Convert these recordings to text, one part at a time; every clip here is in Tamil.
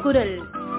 குரல்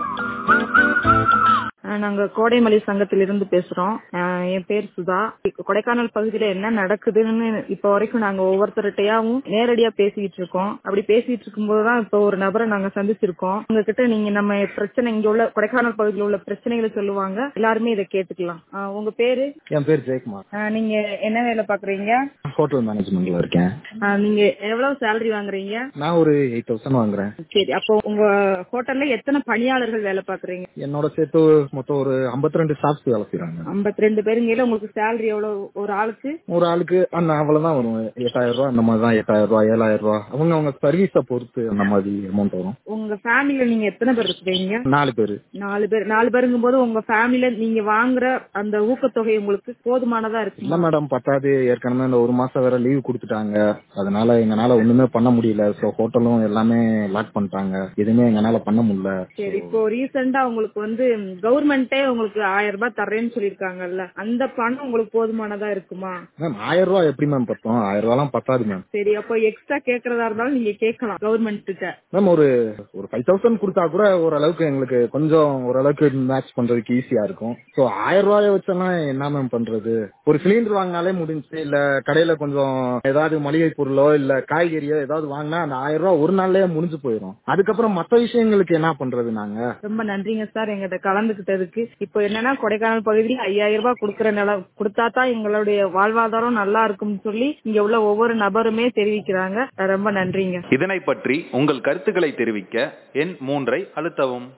நாங்க கோடைமலை சங்கத்திலிருந்து பேசுறோம் அஹ் என் பேர் சுதா கொடைக்கானல் பகுதியில என்ன நடக்குதுன்னு இப்ப வரைக்கும் நாங்க ஒவ்வொருத்தருட்டையாவும் நேரடியா பேசிட்டு இருக்கோம் அப்படி பேசிட்டு இருக்கும்போதுதான் இப்ப ஒரு நபரை நாங்க சந்திச்சிருக்கோம் உங்ககிட்ட நீங்க நம்ம பிரச்சனை இங்க உள்ள கொடைக்கானல் பகுதியில் உள்ள பிரச்சனைகளை சொல்லுவாங்க எல்லாருமே இதை கேட்டுக்கலாம் அஹ் உங்க பேரு என் பேர் ஜெயக்குமார் அஹ் நீங்க என்ன வேலை பாக்குறீங்க ஹோட்டல் மேனேஜ்மெண்ட்ல இருக்கேன் அஹ் நீங்க எவ்வளவு சேலரி வாங்குறீங்க நான் ஒரு எயிட் தௌசண்ட் வாங்குறேன் சரி அப்போ உங்க ஹோட்டல்ல எத்தனை பணியாளர்கள் வேலை பாக்குறீங்க என்னோட சேர்த்து மொத்தம் ஒரு 52 ரெண்டு ஸ்டாஃப்ஸ் வேலை செய்யறாங்க ஐம்பத்தி ரெண்டு பேருங்கையில உங்களுக்கு சேலரி எவ்வளவு ஒரு ஆளுக்கு ஒரு ஆளுக்கு அந்த அவ்வளவுதான் வரும் எட்டாயிரம் ரூபாய் அந்த மாதிரி தான் எட்டாயிரம் ரூபாய் ஏழாயிரம் ரூபாய் அவங்க அவங்க சர்வீஸ பொறுத்து அந்த மாதிரி அமௌண்ட் வரும் உங்க ஃபேமிலில நீங்க எத்தனை பேர் இருக்கிறீங்க நாலு பேரு நாலு பேர் நாலு பேருங்கும் போது உங்க ஃபேமிலில நீங்க வாங்குற அந்த ஊக்கத்தொகை உங்களுக்கு போதுமானதா இல்ல இருக்கு மேடம் பத்தாது ஏற்கனவே இந்த ஒரு மாசம் வேற லீவ் கொடுத்துட்டாங்க அதனால எங்கனால ஒண்ணுமே பண்ண முடியல சோ ஹோட்டலும் எல்லாமே லாக் பண்ணிட்டாங்க எதுவுமே எங்கனால பண்ண முடியல சரி இப்போ ரீசெண்டா உங்களுக்கு வந்து கவர்மெண்டே உங்களுக்கு ஆயிரம் ரூபாய் தர்றேன்னு சொல்லிருக்காங்கல்ல அந்த பணம் உங்களுக்கு போதுமானதா இருக்குமா மேம் ஆயிரம் ரூபாய் எப்படி மேம் பத்தோம் ஆயிரம் ரூபாய்லாம் பத்தாது மேம் சரி அப்போ எக்ஸ்ட்ரா கேக்குறதா இருந்தாலும் நீங்க கேட்கலாம் கவர்மெண்ட் கிட்ட மேம் ஒரு ஒரு ஃபைவ் தௌசண்ட் கொடுத்தா கூட ஓரளவுக்கு எங்களுக்கு கொஞ்சம் ஓரளவுக்கு மேட்ச் பண்றதுக்கு ஈஸியா இருக்கும் சோ ஆயிரம் ரூபாய வச்செல்லாம் என்ன மேம் பண்றது ஒரு சிலிண்டர் வாங்கினாலே முடிஞ்சு இல்ல கடையில கொஞ்சம் ஏதாவது மளிகை பொருளோ இல்ல காய்கறியோ ஏதாவது வாங்கினா அந்த ஆயிரம் ரூபாய் ஒரு நாள்லயே முடிஞ்சு போயிடும் அதுக்கப்புறம் மத்த விஷயங்களுக்கு என்ன பண்றது நாங்க ரொம்ப நன்றிங்க சார் எங்கிட்ட கலந்துகிட்டதுக்கு இப்போ என்னன்னா கொடைக்கானல் பகுதியில் ஐயாயிரம் ரூபாய் கொடுக்கற நில கொடுத்தா தான் எங்களுடைய வாழ்வாதாரம் நல்லா இருக்கும்னு சொல்லி இங்க உள்ள ஒவ்வொரு நபருமே தெரிவிக்கிறாங்க ரொம்ப நன்றிங்க இதனை பற்றி உங்கள் கருத்துக்களை தெரிவிக்க எண் மூன்றை அழுத்தவும்